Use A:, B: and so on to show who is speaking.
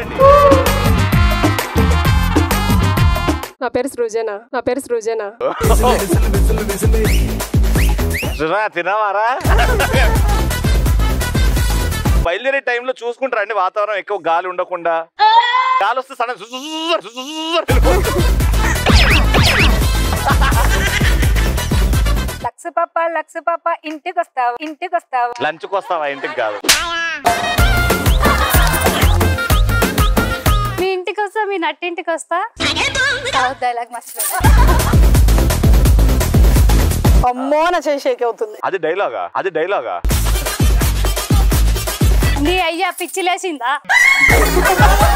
A: అయిపోయింది
B: నా పేరు సృజన నా పేరు సృజన
A: సునా తినవారా బయలుదేరే టైంలో చూసుకుంటారండి వాతావరణం ఎక్కువ గాలి ఉండకుండా గాలి వస్తే సడన్ జుజుజుజు జుజుజుజు అని వెళ్ళిపోతుంది.
C: లక్స్ పాప లక్స్ పాప ఇంటికి వస్తావా ఇంటికి వస్తావా
A: లంచ్కి వస్తావా ఇంటికి కాదు
C: మీ ఇంటికి వస్తా మీ నట్టింటికి వస్తా డైలాగ్ మస్తు
D: అమ్మో నా చేయి షేక్ అవుతుంది
A: అది డైలాగా అది డైలాగా
C: నీ అయ్యా పిచ్చి లేచిందా